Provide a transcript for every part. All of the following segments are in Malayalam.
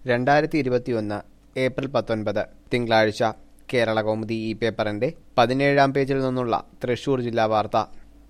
രണ്ടായിരത്തി ഇരുപത്തിയൊന്ന് ഏപ്രിൽ പത്തൊൻപത് തിങ്കളാഴ്ച കേരള കൗമുദി ഈ പേപ്പറിന്റെ പതിനേഴാം പേജിൽ നിന്നുള്ള തൃശൂർ ജില്ലാ വാർത്ത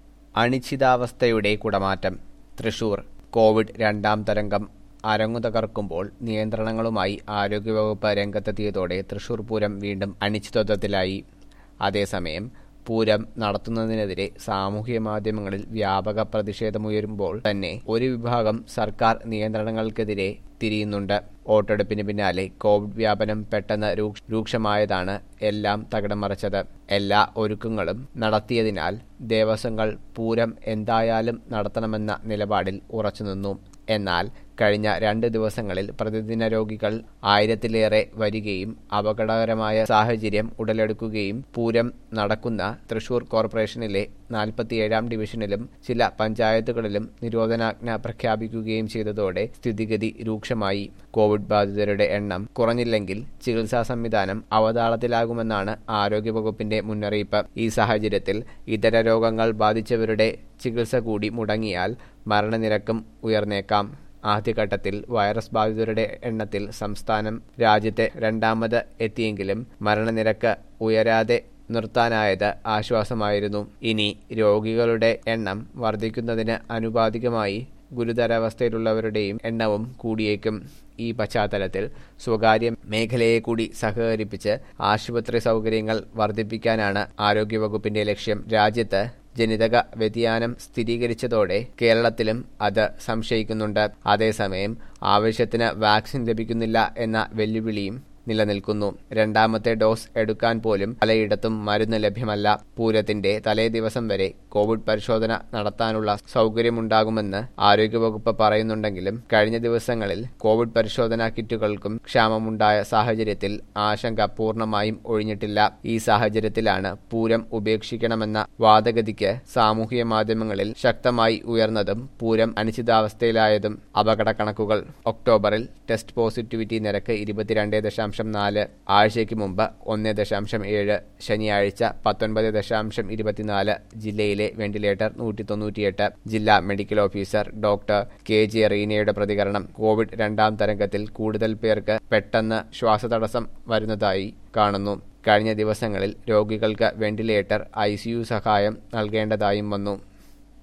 അനിശ്ചിതാവസ്ഥയുടെ കുടമാറ്റം തൃശൂർ കോവിഡ് രണ്ടാം തരംഗം അരങ്ങു തകർക്കുമ്പോൾ നിയന്ത്രണങ്ങളുമായി ആരോഗ്യവകുപ്പ് രംഗത്തെത്തിയതോടെ തൃശൂർ പൂരം വീണ്ടും അനിശ്ചിതത്വത്തിലായി അതേസമയം പൂരം നടത്തുന്നതിനെതിരെ സാമൂഹ്യ മാധ്യമങ്ങളിൽ വ്യാപക പ്രതിഷേധമുയരുമ്പോൾ തന്നെ ഒരു വിഭാഗം സർക്കാർ നിയന്ത്രണങ്ങൾക്കെതിരെ തിരിയുന്നുണ്ട് വോട്ടെടുപ്പിന് പിന്നാലെ കോവിഡ് വ്യാപനം പെട്ടെന്ന് രൂക്ഷ- രൂക്ഷമായതാണ് എല്ലാം തകിടം മറിച്ചത് എല്ലാ ഒരുക്കങ്ങളും നടത്തിയതിനാൽ ദേവസ്വങ്ങൾ പൂരം എന്തായാലും നടത്തണമെന്ന നിലപാടിൽ ഉറച്ചുനിന്നു എന്നാൽ കഴിഞ്ഞ രണ്ട് ദിവസങ്ങളിൽ പ്രതിദിന രോഗികൾ ആയിരത്തിലേറെ വരികയും അപകടകരമായ സാഹചര്യം ഉടലെടുക്കുകയും പൂരം നടക്കുന്ന തൃശൂർ കോർപ്പറേഷനിലെ നാൽപ്പത്തിയേഴാം ഡിവിഷനിലും ചില പഞ്ചായത്തുകളിലും നിരോധനാജ്ഞ പ്രഖ്യാപിക്കുകയും ചെയ്തതോടെ സ്ഥിതിഗതി രൂക്ഷമായി കോവിഡ് ബാധിതരുടെ എണ്ണം കുറഞ്ഞില്ലെങ്കിൽ ചികിത്സാ സംവിധാനം അവതാളത്തിലാകുമെന്നാണ് ആരോഗ്യവകുപ്പിന്റെ മുന്നറിയിപ്പ് ഈ സാഹചര്യത്തിൽ ഇതര രോഗങ്ങൾ ബാധിച്ചവരുടെ ചികിത്സ കൂടി മുടങ്ങിയാൽ മരണനിരക്കും ഉയർന്നേക്കാം ആദ്യഘട്ടത്തിൽ വൈറസ് ബാധിതരുടെ എണ്ണത്തിൽ സംസ്ഥാനം രാജ്യത്തെ രണ്ടാമത് എത്തിയെങ്കിലും മരണനിരക്ക് ഉയരാതെ നിർത്താനായത് ആശ്വാസമായിരുന്നു ഇനി രോഗികളുടെ എണ്ണം വർദ്ധിക്കുന്നതിന് അനുപാതികമായി ഗുരുതരാവസ്ഥയിലുള്ളവരുടെയും എണ്ണവും കൂടിയേക്കും ഈ പശ്ചാത്തലത്തിൽ സ്വകാര്യ മേഖലയെ കൂടി സഹകരിപ്പിച്ച് ആശുപത്രി സൗകര്യങ്ങൾ വർദ്ധിപ്പിക്കാനാണ് ആരോഗ്യവകുപ്പിന്റെ ലക്ഷ്യം രാജ്യത്ത് ജനിതക വ്യതിയാനം സ്ഥിരീകരിച്ചതോടെ കേരളത്തിലും അത് സംശയിക്കുന്നുണ്ട് അതേസമയം ആവശ്യത്തിന് വാക്സിൻ ലഭിക്കുന്നില്ല എന്ന വെല്ലുവിളിയും നിലനിൽക്കുന്നു രണ്ടാമത്തെ ഡോസ് എടുക്കാൻ പോലും പലയിടത്തും മരുന്ന് ലഭ്യമല്ല പൂരത്തിന്റെ തലേ ദിവസം വരെ കോവിഡ് പരിശോധന നടത്താനുള്ള സൗകര്യമുണ്ടാകുമെന്ന് ആരോഗ്യവകുപ്പ് പറയുന്നുണ്ടെങ്കിലും കഴിഞ്ഞ ദിവസങ്ങളിൽ കോവിഡ് പരിശോധനാ കിറ്റുകൾക്കും ക്ഷാമമുണ്ടായ സാഹചര്യത്തിൽ ആശങ്ക പൂർണ്ണമായും ഒഴിഞ്ഞിട്ടില്ല ഈ സാഹചര്യത്തിലാണ് പൂരം ഉപേക്ഷിക്കണമെന്ന വാദഗതിക്ക് സാമൂഹിക മാധ്യമങ്ങളിൽ ശക്തമായി ഉയർന്നതും പൂരം അനിശ്ചിതാവസ്ഥയിലായതും അപകട കണക്കുകൾ ഒക്ടോബറിൽ ടെസ്റ്റ് പോസിറ്റിവിറ്റി നിരക്ക് ഇരുപത്തിരണ്ട് ദശാംശം നാല് ആഴ്ചയ്ക്ക് മുമ്പ് ഒന്ന് ദശാംശം ഏഴ് ശനിയാഴ്ച പത്തൊൻപത് ദശാംശം ഇരുപത്തിനാല് ജില്ലയിലെ വെന്റിലേറ്റർ നൂറ്റി തൊണ്ണൂറ്റിയെട്ട് ജില്ലാ medical officer doctor K J റീനയുടെ പ്രതികരണം കോവിഡ് രണ്ടാം തരംഗത്തിൽ കൂടുതൽ പേർക്ക് പെട്ടെന്ന് ശ്വാസതടസ്സം വരുന്നതായി കാണുന്നു കഴിഞ്ഞ ദിവസങ്ങളിൽ രോഗികൾക്ക് വെന്റിലേറ്റർ ഐ സഹായം നൽകേണ്ടതായും വന്നു